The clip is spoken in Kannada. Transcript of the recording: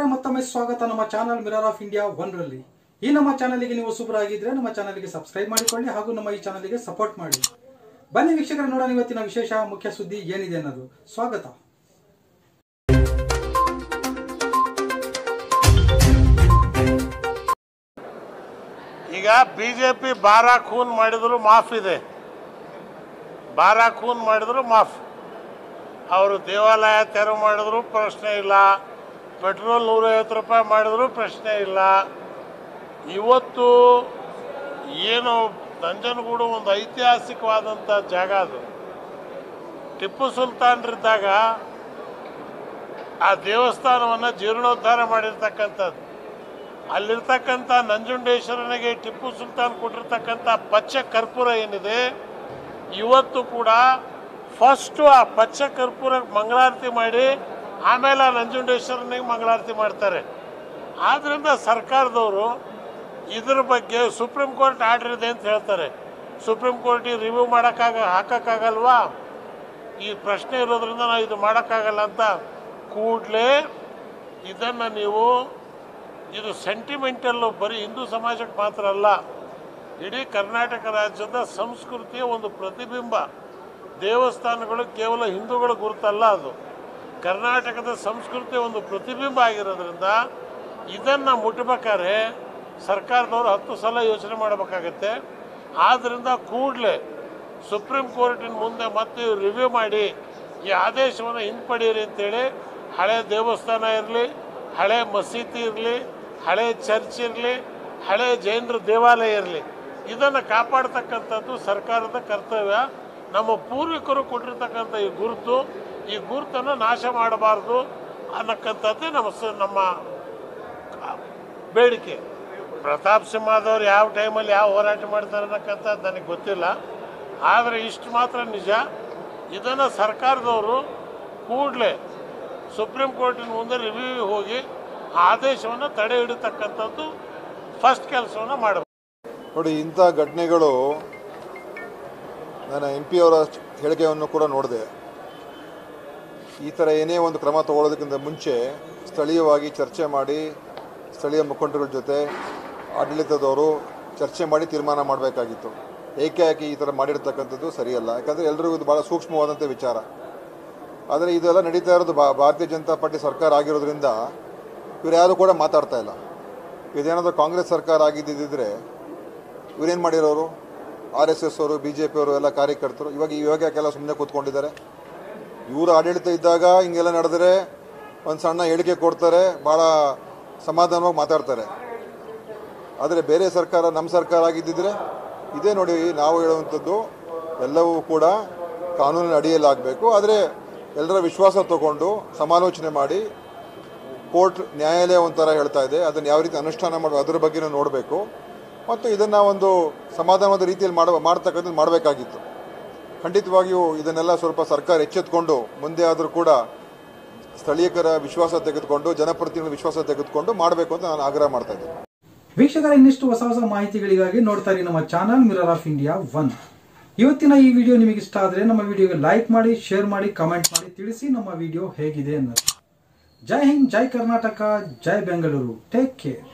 ವೀಕ್ಷಕರೇ ಮತ್ತೊಮ್ಮೆ ಸ್ವಾಗತ ನಮ್ಮ channel mirror of India one ರಲ್ಲಿ ಈ ನಮ್ಮ ಚಾನಲ್ಗೆ ನೀವು ಹೊಸಬರಾಗಿದ್ರೆ ನಮ್ಮ ಚಾನಲ್ಗೆ ಸಬ್ಸ್ಕ್ರೈಬ್ ಮಾಡಿಕೊಳ್ಳಿ ಹಾಗೂ ನಮ್ಮ ಈ ಚಾನಲ್ಗೆ ಸಪೋರ್ಟ್ ಮಾಡಿ ಬನ್ನಿ ವೀಕ್ಷಕರ ನೋಡೋಣ ಇವತ್ತಿನ ವಿಶೇಷ ಮುಖ್ಯ ಸುದ್ದಿ ಏನಿದೆ ಅನ್ನೋದು ಸ್ವಾಗತ ಈಗ ಬಿ ಜೆ ಪಿ ಬಾರ ಖೂನ್ ಮಾಡಿದ್ರು ಮಾಫ್ ಇದೆ ಬಾರ ಖೂನ್ ಮಾಡಿದ್ರು ಮಾಫ್ ಅವರು ದೇವಾಲಯ ತೆರವು ಮಾಡಿದ್ರು ಪ್ರಶ್ನೆ ಇಲ್ಲ ಪೆಟ್ರೋಲ್ ನೂರೈವತ್ತು ರೂಪಾಯಿ ಮಾಡಿದ್ರು ಪ್ರಶ್ನೆ ಇಲ್ಲ ಇವತ್ತು ಏನು ನಂಜನಗೂಡು ಒಂದು ಐತಿಹಾಸಿಕವಾದಂಥ ಜಾಗ ಅದು ಟಿಪ್ಪು ಸುಲ್ತಾನ್ರಿದ್ದಾಗ ಆ ದೇವಸ್ಥಾನವನ್ನು ಜೀರ್ಣೋದ್ಧಾರ ಮಾಡಿರ್ತಕ್ಕಂಥದ್ದು ಅಲ್ಲಿರ್ತಕ್ಕಂಥ ನಂಜುಂಡೇಶ್ವರನಿಗೆ ಟಿಪ್ಪು ಸುಲ್ತಾನ್ ಕೊಟ್ಟಿರ್ತಕ್ಕಂಥ ಪಚ್ಚ ಕರ್ಪೂರ ಏನಿದೆ ಇವತ್ತು ಕೂಡ ಫಸ್ಟು ಆ ಪಚ್ಚ ಕರ್ಪೂರ ಮಂಗಳಾರತಿ ಮಾಡಿ ಆಮೇಲೆ ಆ ನಂಜುಂಡೇಶ್ವರನಿಗೆ ಮಂಗಳಾರತಿ ಮಾಡ್ತಾರೆ ಆದ್ದರಿಂದ ಸರ್ಕಾರದವರು ಇದ್ರ ಬಗ್ಗೆ ಸುಪ್ರೀಂ ಕೋರ್ಟ್ ಆರ್ಡರ್ ಇದೆ ಅಂತ ಹೇಳ್ತಾರೆ ಸುಪ್ರೀಂ ಕೋರ್ಟಿಗೆ ರಿವ್ಯೂ ಮಾಡೋಕ್ಕಾಗ ಹಾಕೋಕ್ಕಾಗಲ್ವಾ ಈ ಪ್ರಶ್ನೆ ಇರೋದ್ರಿಂದ ನಾವು ಇದು ಮಾಡೋಕ್ಕಾಗಲ್ಲ ಅಂತ ಕೂಡಲೇ ಇದನ್ನು ನೀವು ಇದು ಸೆಂಟಿಮೆಂಟಲ್ಲು ಬರೀ ಹಿಂದೂ ಸಮಾಜಕ್ಕೆ ಮಾತ್ರ ಅಲ್ಲ ಇಡೀ ಕರ್ನಾಟಕ ರಾಜ್ಯದ ಸಂಸ್ಕೃತಿಯ ಒಂದು ಪ್ರತಿಬಿಂಬ ದೇವಸ್ಥಾನಗಳು ಕೇವಲ ಹಿಂದೂಗಳ ಗುರುತಲ್ಲ ಅದು ಕರ್ನಾಟಕದ ಸಂಸ್ಕೃತಿಯ ಒಂದು ಪ್ರತಿಬಿಂಬ ಆಗಿರೋದ್ರಿಂದ ಇದನ್ನು ಮುಟ್ಬೇಕಾದ್ರೆ ಸರ್ಕಾರದವರು ಹತ್ತು ಸಲ ಯೋಚನೆ ಮಾಡಬೇಕಾಗತ್ತೆ ಆದ್ದರಿಂದ ಕೂಡಲೇ ಸುಪ್ರೀಂ ಕೋರ್ಟಿನ ಮುಂದೆ ಮತ್ತೆ ರಿವ್ಯೂ ಮಾಡಿ ಈ ಆದೇಶವನ್ನು ಹಿಂಪಡೀರಿ ಅಂತೇಳಿ ಹಳೆ ದೇವಸ್ಥಾನ ಇರಲಿ ಹಳೆ ಮಸೀದಿ ಇರಲಿ ಹಳೆ ಚರ್ಚ್ ಇರಲಿ ಹಳೆ ಜೈನರ ದೇವಾಲಯ ಇರಲಿ ಇದನ್ನು ಕಾಪಾಡ್ತಕ್ಕಂಥದ್ದು ಸರ್ಕಾರದ ಕರ್ತವ್ಯ ನಮ್ಮ ಪೂರ್ವಿಕರು ಕೊಟ್ಟಿರ್ತಕ್ಕಂಥ ಈ ಗುರುತು ಈ ಗುರುತನ್ನು ನಾಶ ಮಾಡಬಾರ್ದು ಅನ್ನಕ್ಕಂಥದ್ದೇ ನಮ್ಮ ಸ ನಮ್ಮ ಬೇಡಿಕೆ ಪ್ರತಾಪ್ ಸಿಂಹದವ್ರು ಯಾವ ಟೈಮಲ್ಲಿ ಯಾವ ಹೋರಾಟ ಮಾಡ್ತಾರೆ ಅನ್ನಕ್ಕಂಥದ್ದು ನನಗೆ ಗೊತ್ತಿಲ್ಲ ಆದರೆ ಇಷ್ಟು ಮಾತ್ರ ನಿಜ ಇದನ್ನು ಸರ್ಕಾರದವರು ಕೂಡಲೇ ಸುಪ್ರೀಂ ಕೋರ್ಟಿನ ಮುಂದೆ ರಿವ್ಯೂ ಹೋಗಿ ಆ ಆದೇಶವನ್ನು ತಡೆ ಹಿಡಿತಕ್ಕಂಥದ್ದು ಫಸ್ಟ್ ಕೆಲಸವನ್ನು ಮಾಡಬೇಕು ನೋಡಿ ಇಂಥ ಘಟನೆಗಳು ನಾನು ಎಂ ಪಿ ಅವರ ಹೇಳಿಕೆಯನ್ನು ಕೂಡ ನೋಡಿದೆ ಈ ಥರ ಏನೇ ಒಂದು ಕ್ರಮ ತಗೊಳ್ಳೋದಕ್ಕಿಂತ ಮುಂಚೆ ಸ್ಥಳೀಯವಾಗಿ ಚರ್ಚೆ ಮಾಡಿ ಸ್ಥಳೀಯ ಮುಖಂಡರುಗಳ ಜೊತೆ ಆಡಳಿತದವರು ಚರ್ಚೆ ಮಾಡಿ ತೀರ್ಮಾನ ಮಾಡಬೇಕಾಗಿತ್ತು ಏಕಾಏಕಿ ಈ ಥರ ಮಾಡಿರ್ತಕ್ಕಂಥದ್ದು ಸರಿಯಲ್ಲ ಯಾಕಂದರೆ ಎಲ್ರಿಗೂ ಇದು ಭಾಳ ಸೂಕ್ಷ್ಮವಾದಂಥ ವಿಚಾರ ಆದರೆ ಇದೆಲ್ಲ ನಡೀತಾ ಇರೋದು ಬಾ ಭಾರತೀಯ ಜನತಾ ಪಾರ್ಟಿ ಸರ್ಕಾರ ಆಗಿರೋದ್ರಿಂದ ಇವ್ರು ಯಾರು ಕೂಡ ಮಾತಾಡ್ತಾ ಇಲ್ಲ ಇದೇನಾದರೂ ಕಾಂಗ್ರೆಸ್ ಸರ್ಕಾರ ಆಗಿದ್ದಿದ್ದರೆ ಇವರೇನು ಮಾಡಿರೋರು ಆರ್ ಎಸ್ ಎಸ್ ಅವರು ಬಿ ಜೆ ಪಿ ಅವರು ಎಲ್ಲ ಕಾರ್ಯಕರ್ತರು ಇವಾಗ ಇವಾಗ ಯಾಕೆಲ್ಲ ಸುಮ್ಮನೆ ಕೂತ್ಕೊಂಡಿದ್ದಾರೆ ಇವರು ಆಡಳಿತ ಇದ್ದಾಗ ಹಿಂಗೆಲ್ಲ ನಡೆದರೆ ಒಂದು ಸಣ್ಣ ಹೇಳಿಕೆ ಕೊಡ್ತಾರೆ ಭಾಳ ಸಮಾಧಾನವಾಗಿ ಮಾತಾಡ್ತಾರೆ ಆದರೆ ಬೇರೆ ಸರ್ಕಾರ ನಮ್ಮ ಸರ್ಕಾರ ಆಗಿದ್ದಿದ್ರೆ ಇದೇ ನೋಡಿ ನಾವು ಹೇಳುವಂಥದ್ದು ಎಲ್ಲವೂ ಕೂಡ ಕಾನೂನಿನ ಅಡಿಯಲ್ಲಿ ಆಗಬೇಕು ಆದರೆ ಎಲ್ಲರ ವಿಶ್ವಾಸ ತಗೊಂಡು ಸಮಾಲೋಚನೆ ಮಾಡಿ ಕೋರ್ಟ್ ನ್ಯಾಯಾಲಯ ಒಂಥರ ಹೇಳ್ತಾ ಇದೆ ಅದನ್ನು ಯಾವ ರೀತಿ ಅನುಷ್ಠಾನ ಮಾಡಬೇಕು ಅದರ ಬಗ್ಗೆನೂ ನೋಡಬೇಕು ಮತ್ತು ಇದನ್ನು ಒಂದು ಸಮಾಧಾನವಾದ ರೀತಿಯಲ್ಲಿ ಮಾಡ ಮಾಡ್ತಕ್ಕಂಥದ್ದು ಮಾಡಬೇಕಾಗಿತ್ತು ಖಂಡಿತವಾಗಿಯೂ ಇದನ್ನೆಲ್ಲ ಸ್ವಲ್ಪ ಸರ್ಕಾರ ಎಚ್ಚೆತ್ಕೊಂಡು ಮುಂದೆ ಆದರೂ ಕೂಡ ಸ್ಥಳೀಯಕರ ವಿಶ್ವಾಸ ತೆಗೆದುಕೊಂಡು ಜನಪ್ರತಿನಿಧಿಗಳ ವಿಶ್ವಾಸ ತೆಗೆದುಕೊಂಡು ಮಾಡಬೇಕು ಅಂತ ನಾನು ಆಗ್ರಹ ಮಾಡ್ತಾ ಇದ್ದೀನಿ ವೀಕ್ಷಕರ ಇನ್ನಿಷ್ಟು ಹೊಸ ಹೊಸ ಮಾಹಿತಿಗಳಿಗಾಗಿ ನೋಡ್ತಾ ಇರಿ ನಮ್ಮ channel mirror of India one ಇವತ್ತಿನ ಈ ವಿಡಿಯೋ ನಿಮಗೆ ಇಷ್ಟ ಆದರೆ ನಮ್ಮ ವಿಡಿಯೋಗೆ ಲೈಕ್ ಮಾಡಿ ಶೇರ್ ಮಾಡಿ ಕಮೆಂಟ್ ಮಾಡಿ ತಿಳಿಸಿ ನಮ್ಮ ವಿಡಿಯೋ ಹೇಗಿದೆ ಅನ್ನೋದು ಜೈ ಹಿಂದ್ ಜೈ ಕರ್ನಾಟಕ ಜೈ ಬೆಂಗಳೂರು ಟೇಕ್ ಕೇರ್